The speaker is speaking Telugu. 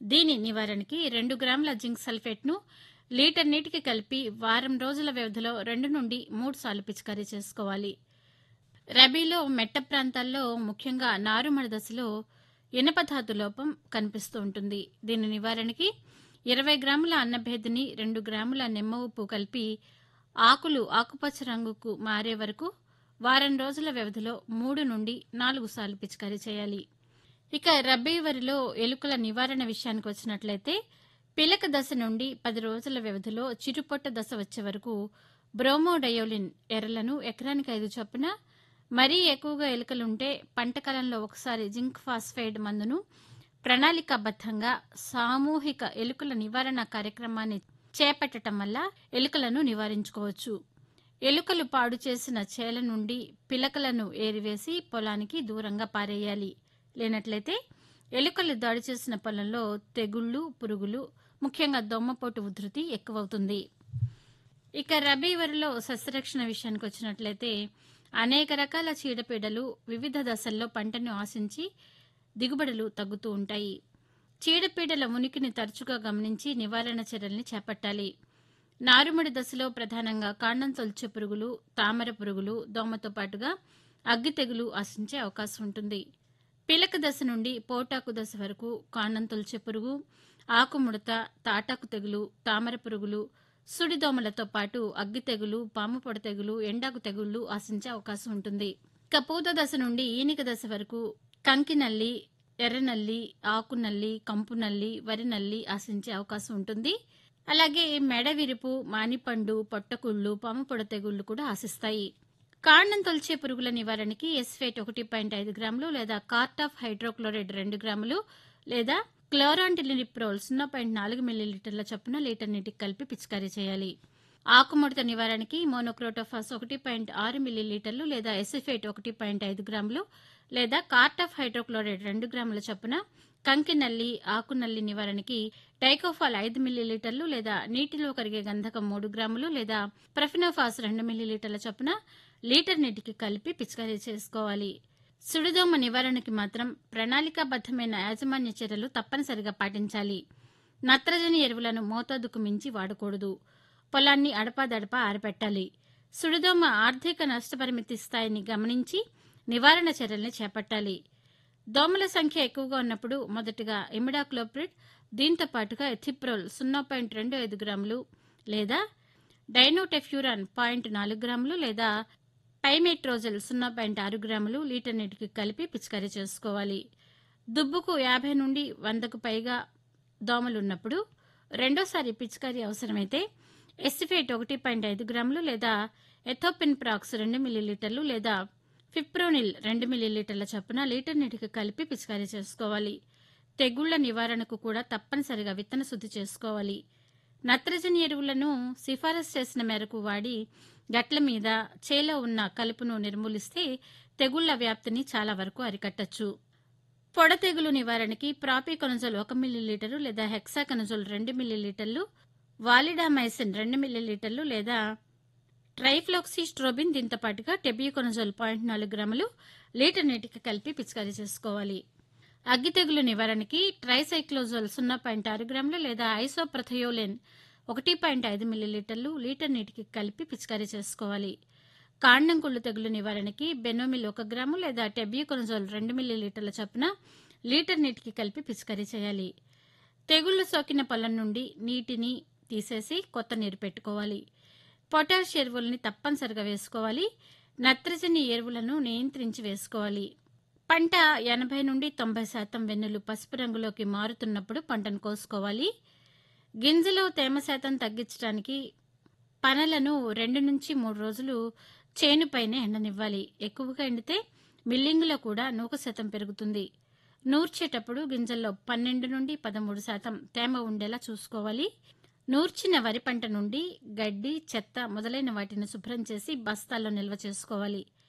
దీని నివారణకి రెండు గ్రాముల జింక్ సల్ఫేట్ను లీటర్ నీటికి కలిపి వారం రోజుల వ్యవధిలో రెండు నుండి మూడు సార్లు పిచికారీ చేసుకోవాలి రబీలో మెట్ట ప్రాంతాల్లో ముఖ్యంగా నారుమడి దశలో ఇనపధాతు లోపం కనిపిస్తూ ఉంటుంది దీని నివారణకి ఇరవై గ్రాముల అన్నభేదిని రెండు గ్రాముల నిమ్మ ఉప్పు కలిపి ఆకులు ఆకుపచ్చ రంగుకు మారే వరకు వారం రోజుల వ్యవధిలో మూడు నుండి నాలుగు సార్లు పిచికారీ చేయాలి ఇక రబ్బీ వరిలో ఎలుకల నివారణ విషయానికి వచ్చినట్లయితే పిలక దశ నుండి పది రోజుల వ్యవధిలో చిరుపొట్ట దశ వచ్చే వరకు బ్రోమోడయోలిన్ ఎర్రలను ఎకరానికి ఐదు చొప్పున మరీ ఎక్కువగా ఎలుకలుంటే పంట కాలంలో ఒకసారి జింక్ ఫాస్ఫైడ్ మందును ప్రణాళికాబద్ధంగా సామూహిక ఎలుకల నివారణ కార్యక్రమాన్ని చేపట్టడం వల్ల ఎలుకలను నివారించుకోవచ్చు ఎలుకలు పాడు చేసిన చేల నుండి పిలకలను ఏరివేసి పొలానికి దూరంగా పారేయాలి లేనట్లయితే ఎలుకలు దాడి చేసిన పొలంలో తెగుళ్ళు పురుగులు ముఖ్యంగా దోమపోటు ఉధృతి ఎక్కువవుతుంది ఇక రబీ వరిలో సస్యరక్షణ విషయానికి వచ్చినట్లయితే అనేక రకాల చీడపీడలు వివిధ దశల్లో పంటను ఆశించి దిగుబడులు తగ్గుతూ ఉంటాయి చీడపీడల ఉనికిని తరచుగా గమనించి నివారణ చర్యల్ని చేపట్టాలి నారుమడి దశలో ప్రధానంగా కాండం తొలిచే పురుగులు తామర పురుగులు దోమతో పాటుగా అగ్గి తెగులు ఆశించే అవకాశం ఉంటుంది పిలక దశ నుండి పోటాకు దశ వరకు కాండం తొలిచే పురుగు ఆకుముడత తాటాకు తెగులు తామర పురుగులు సుడిదోమలతో పాటు అగ్గి తెగులు పాము పొడ తెగులు ఎండాకు తెగుళ్లు ఆశించే అవకాశం ఉంటుంది ఇక పూత దశ నుండి ఈనిక దశ వరకు కంకి నల్లి ఎర్రనల్లి ఆకు నల్లి కంపు నల్లి వరి నల్లి ఆశించే అవకాశం ఉంటుంది అలాగే మెడ విరుపు మానిపండు పొట్టకుళ్ళు పాము పొడ తెగుళ్లు కూడా ఆశిస్తాయి కాండం తొలిచే పురుగుల నివారణకి ఎస్ఫేట్ ఒకటి పాయింట్ ఐదు గ్రాములు లేదా కార్ట్ ఆఫ్ హైడ్రోక్లోరైడ్ రెండు గ్రాములు లేదా క్లోరాంటిలినిప్రోల్ సున్నా పాయింట్ నాలుగు మిల్లీలీటర్ల చొప్పున లీటర్ నీటికి కలిపి పిచికారీ చేయాలి ఆకుముడత నివారణకి మోనోక్రోటోఫాస్ ఒకటి పాయింట్ ఆరు మిల్లీలీటర్లు లేదా ఎసిఫేట్ ఒకటి పాయింట్ ఐదు గ్రాములు లేదా కార్ట్ ఆఫ్ హైడ్రోక్లోరైడ్ రెండు గ్రాముల చొప్పున కంకి నల్లి ఆకు నల్లి నివారణకి డైకోఫాల్ ఐదు మిల్లీలీటర్లు లేదా నీటిలో కరిగే గంధకం మూడు గ్రాములు లేదా ప్రఫినోఫాస్ రెండు మిల్లీలీటర్ల చొప్పున లీటర్ నీటికి కలిపి పిచికారీ చేసుకోవాలి సుడిదోమ నివారణకి మాత్రం ప్రణాళికాబద్దమైన యాజమాన్య చర్యలు తప్పనిసరిగా పాటించాలి నత్రజని ఎరువులను మోతాదుకు మించి వాడకూడదు పొలాన్ని అడపాదడపా ఆరపెట్టాలి సుడిదోమ ఆర్థిక నష్టపరిమితి స్థాయిని గమనించి నివారణ చర్యల్ని చేపట్టాలి దోమల సంఖ్య ఎక్కువగా ఉన్నప్పుడు మొదటగా ఇమిడాక్లోప్రిడ్ దీంతో పాటుగా ఎథిప్రోల్ సున్నా పాయింట్ రెండు ఐదు గ్రాములు లేదా డైనోటెఫ్యూరాన్ పాయింట్ నాలుగు గ్రాములు లేదా పైమెట్రోజల్ సున్నా పాయింట్ ఆరు గ్రాములు లీటర్ నీటికి కలిపి పిచికారీ చేసుకోవాలి దుబ్బుకు యాభై నుండి వందకు పైగా దోమలున్నప్పుడు రెండోసారి పిచికారీ అవసరమైతే ఎస్టిఫేట్ ఒకటి పాయింట్ ఐదు గ్రాములు లేదా ఎథోపిన్ ప్రాక్స్ రెండు మిల్లీలీటర్లు లేదా ఫిప్రోనిల్ రెండు మిల్లీలీటర్ల చొప్పున లీటర్ నీటికి కలిపి పిచికారీ చేసుకోవాలి తెగుళ్ల నివారణకు కూడా తప్పనిసరిగా విత్తన శుద్ధి చేసుకోవాలి నత్రజని ఎరువులను సిఫారసు చేసిన మేరకు వాడి గట్ల మీద చేలో ఉన్న కలుపును నిర్మూలిస్తే తెగుళ్ల వ్యాప్తిని చాలా వరకు అరికట్టచ్చు పొడ తెగులు నివారణకి ప్రాపికొనజోల్ ఒక మిల్లీలీటరు లేదా హెక్సాకనజోల్ రెండు మిల్లీలీటర్లు వాలిడామైసిన్ రెండు మిల్లీలీటర్లు లేదా ట్రైఫ్లాక్సిస్ట్రోబిన్ దీంతో పాటుగా టెబియోకొనజోల్ పాయింట్ నాలుగు గ్రాములు లీటర్ నీటికి కలిపి పిచికారీ చేసుకోవాలి అగ్గి తెగులు నివారణకి ట్రైసైక్లోజోల్ సున్నా పాయింట్ ఆరు గ్రాములు లేదా ఐసోప్రథయోలెన్ ఒకటి పాయింట్ ఐదు మిల్లీలీటర్లు లీటర్ నీటికి కలిపి పిచికారీ చేసుకోవాలి కాండం కుళ్ళు తెగులు నివారణకి బెనోమిల్ ఒక గ్రాము లేదా టెబియోకొనజోల్ రెండు మిల్లీలీటర్ల చొప్పున లీటర్ నీటికి కలిపి పిచికారీ చేయాలి తెగుళ్లు సోకిన పొలం నుండి నీటిని తీసేసి కొత్త నీరు పెట్టుకోవాలి పొటాష్ ఎరువుల్ని తప్పనిసరిగా వేసుకోవాలి నత్రజని ఎరువులను నియంత్రించి వేసుకోవాలి పంట ఎనభై నుండి తొంభై శాతం వెన్నులు పసుపు రంగులోకి మారుతున్నప్పుడు పంటను కోసుకోవాలి గింజలో తేమ శాతం తగ్గించడానికి పనలను రెండు నుంచి మూడు రోజులు చేనుపైనే ఎండనివ్వాలి ఎక్కువగా ఎండితే మిల్లింగులో కూడా నూక శాతం పెరుగుతుంది నూర్చేటప్పుడు గింజల్లో పన్నెండు నుండి పదమూడు శాతం తేమ ఉండేలా చూసుకోవాలి నూర్చిన వరి పంట నుండి గడ్డి చెత్త మొదలైన వాటిని శుభ్రం చేసి బస్తాల్లో నిల్వ చేసుకోవాలి